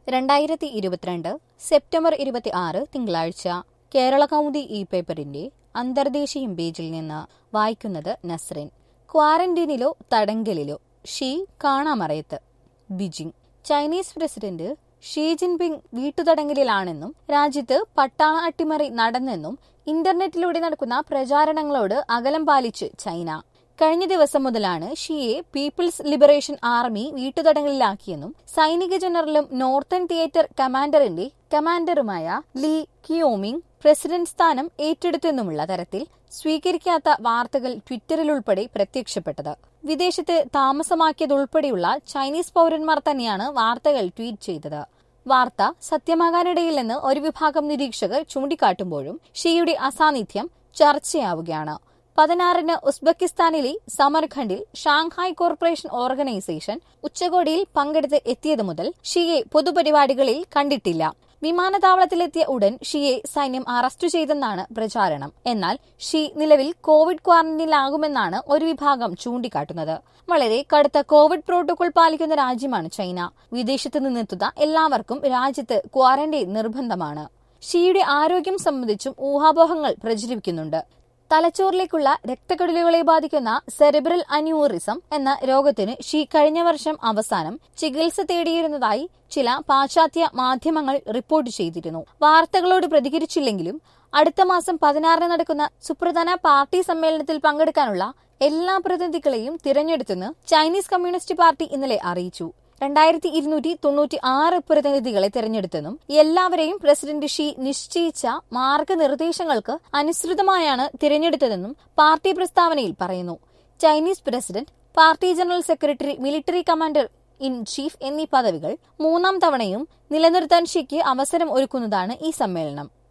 രണ്ടായിരത്തി ഇരുപത്തിരണ്ട് സെപ്റ്റംബർ ഇരുപത്തി ആറ് തിങ്കളാഴ്ച കേരള കൗമുദി ഇ പേപ്പറിന്റെ അന്തർദേശീയ പേജിൽ നിന്ന് വായിക്കുന്നത് നസ്രിൻ ക്വാറന്റീനിലോ തടങ്കലിലോ ഷീ കാണാമറയത്ത് Beijing Chinese president Xi Jinping വീട്ടുതടങ്കലിലാണെന്നും രാജ്യത്ത് പട്ടാള അട്ടിമറി നടന്നെന്നും ഇന്റർനെറ്റിലൂടെ നടക്കുന്ന പ്രചാരണങ്ങളോട് അകലം പാലിച്ച് ചൈന കഴിഞ്ഞ ദിവസം മുതലാണ് ഷിയെ പീപ്പിൾസ് ലിബറേഷൻ ആർമി വീട്ടുതടങ്കലിലാക്കിയെന്നും സൈനിക ജനറലും നോർത്തേൺ തിയേറ്റർ കമാൻഡറിന്റെ കമാൻഡറുമായ ലീ കിയോമിങ് പ്രസിഡന്റ് സ്ഥാനം ഏറ്റെടുത്തെന്നുമുള്ള തരത്തിൽ സ്വീകരിക്കാത്ത വാർത്തകൾ ട്വിറ്ററിലുൾപ്പെടെ പ്രത്യക്ഷപ്പെട്ടത് വിദേശത്ത് താമസമാക്കിയതുൾപ്പെടെയുള്ള ചൈനീസ് പൗരന്മാർ തന്നെയാണ് വാർത്തകൾ ട്വീറ്റ് ചെയ്തത് വാർത്ത സത്യമാകാനിടയില്ലെന്ന് ഒരു വിഭാഗം നിരീക്ഷകർ ചൂണ്ടിക്കാട്ടുമ്പോഴും ഷിയുടെ അസാന്നിധ്യം ചർച്ചയാവുകയാണ് പതിനാറിന് ഉസ്ബെക്കിസ്ഥാനിലെ സമർഖണ്ഡിൽ ഷാങ്ഹായ് കോർപ്പറേഷൻ ഓർഗനൈസേഷൻ ഉച്ചകോടിയിൽ പങ്കെടുത്ത് എത്തിയതു മുതൽ ഷിയെ പൊതുപരിപാടികളിൽ കണ്ടിട്ടില്ല വിമാനത്താവളത്തിലെത്തിയ ഉടൻ ഷിയെ സൈന്യം അറസ്റ്റ് ചെയ്തെന്നാണ് പ്രചാരണം എന്നാൽ ഷി നിലവിൽ കോവിഡ് ക്വാറന്റീനിലാകുമെന്നാണ് ഒരു വിഭാഗം ചൂണ്ടിക്കാട്ടുന്നത് വളരെ കടുത്ത കോവിഡ് പ്രോട്ടോകോൾ പാലിക്കുന്ന രാജ്യമാണ് ചൈന വിദേശത്ത് നിന്നെത്തുന്ന എല്ലാവർക്കും രാജ്യത്ത് ക്വാറന്റൈൻ നിർബന്ധമാണ് ഷിയുടെ ആരോഗ്യം സംബന്ധിച്ചും ഊഹാപോഹങ്ങൾ പ്രചരിക്കുന്നുണ്ട് തലച്ചോറിലേക്കുള്ള രക്തക്കുഴലുകളെ ബാധിക്കുന്ന സെറിബ്രൽ അന്യൂറിസം എന്ന രോഗത്തിന് ഷീ കഴിഞ്ഞ വർഷം അവസാനം ചികിത്സ തേടിയിരുന്നതായി ചില പാശ്ചാത്യ മാധ്യമങ്ങൾ റിപ്പോർട്ട് ചെയ്തിരുന്നു വാർത്തകളോട് പ്രതികരിച്ചില്ലെങ്കിലും അടുത്ത മാസം പതിനാറിന് നടക്കുന്ന സുപ്രധാന പാർട്ടി സമ്മേളനത്തിൽ പങ്കെടുക്കാനുള്ള എല്ലാ പ്രതിനിധികളെയും തിരഞ്ഞെടുത്തെന്ന് ചൈനീസ് കമ്മ്യൂണിസ്റ്റ് പാർട്ടി ഇന്നലെ അറിയിച്ചു രണ്ടായിരത്തി ഇരുന്നൂറ്റി തൊണ്ണൂറ്റി ആറ് പ്രതിനിധികളെ തെരഞ്ഞെടുത്തെന്നും എല്ലാവരെയും പ്രസിഡന്റ് ഷീ നിശ്ചയിച്ച മാർഗനിർദ്ദേശങ്ങൾക്ക് അനുസൃതമായാണ് തിരഞ്ഞെടുത്തതെന്നും പാർട്ടി പ്രസ്താവനയിൽ പറയുന്നു Chinese president party general secretary military commander in chief എന്നീ പദവികൾ മൂന്നാം തവണയും നിലനിർത്താൻ ഷിക്ക് അവസരം ഒരുക്കുന്നതാണ് ഈ സമ്മേളനം